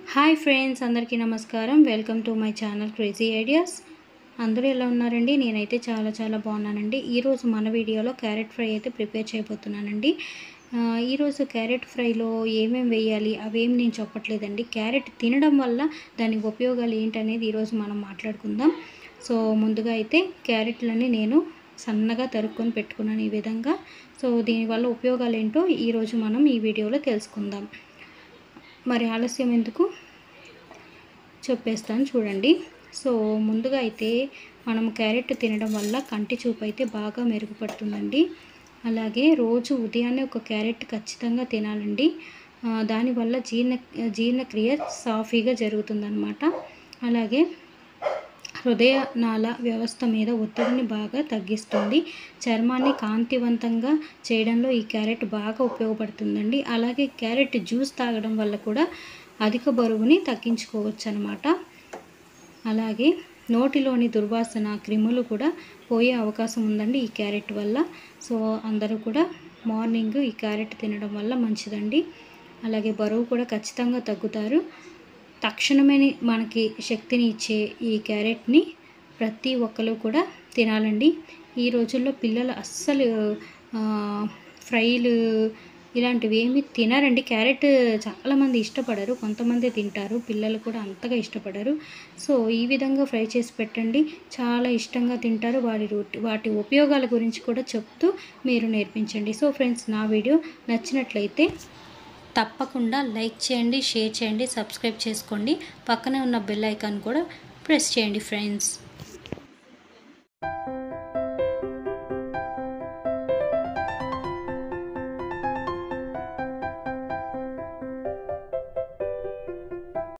hi friends అందరికీ నమస్కారం welcome to my channel crazy ideas అందరూ ఎలా ఉన్నారండి నేనైతే చాలా చాలా బాగున్నానండి ఈరోజు మన వీడియోలో క్యారెట్ ఫ్రై అయితే ప్రిపేర్ చేయబోతున్నానండి ఆ, ఈరోజు క్యారెట్ ఫ్రైలో ఏమేమి వేయాలి అవేం నేను చెప్పట్లేదండి క్యారెట్ తినడం వల్ల దాని ఉపయోగాలు ఏంటనేది ఈరోజు మనం మాట్లాడుకుందాం సో ముందుగా అయితే క్యారెట్లని నేను సన్నగా తరుక్కొని పెట్టుకున్నాను ఈ విధంగా సో దీనివల్ల ఉపయోగాలు ఏంటో ఈరోజు మనం ఈ వీడియోలో తెలుసుకుందాం మరి ఆలస్యం ఎందుకు చెప్పేస్తాను చూడండి సో ముందుగా అయితే మనం క్యారెట్ తినడం వల్ల కంటి చూపు అయితే బాగా మెరుగుపడుతుందండి అలాగే రోజు ఉదయాన్నే ఒక క్యారెట్ ఖచ్చితంగా తినాలండి ఆ, దానివల్ల జీర్ణ జీర్ణక్రియ సాఫీగా జరుగుతుందన్నమాట అలాగే హృదయ నాళ వ్యవస్థ మీద ఒత్తిడిని బాగా తగ్గిస్తుంది చర్మాన్ని కాంతివంతంగా చేయడంలో ఈ క్యారెట్ బాగా ఉపయోగపడుతుందండి అలాగే క్యారెట్ జ్యూస్ తాగడం వల్ల కూడా అధిక బరువుని తగ్గించుకోవచ్చు అనమాట అలాగే నోటిలోని దుర్వాసన క్రిములు కూడా పోయే అవకాశం ఉందండి ఈ క్యారెట్ వల్ల సో అందరూ కూడా మార్నింగ్ ఈ క్యారెట్ తినడం వల్ల మంచిదండి అలాగే బరువు కూడా ఖచ్చితంగా తగ్గుతారు తక్షణమే మనకి శక్తిని ఇచ్చే ఈ క్యారెట్ని ప్రతి ఒక్కరు కూడా తినాలండి ఈ రోజుల్లో పిల్లలు అస్సలు ఆ, ఫ్రైలు ఇలాంటివి ఏమి తినరండి క్యారెట్ చాలామంది ఇష్టపడరు కొంతమంది తింటారు పిల్లలు కూడా అంతగా ఇష్టపడరు సో ఈ విధంగా ఫ్రై చేసి పెట్టండి చాలా ఇష్టంగా తింటారు వాటి రూట్- వాటి ఉపయోగాల గురించి కూడా చెప్తూ మీరు నేర్పించండి సో ఫ్రెండ్స్ నా వీడియో నచ్చినట్లయితే తప్పకుండా లైక్ చేయండి షేర్ చేయండి సబ్స్క్రైబ్ చేసుకోండి పక్కనే ఉన్న బెల్ ఐకాన్ కూడా ప్రెస్ చేయండి ఫ్రెండ్స్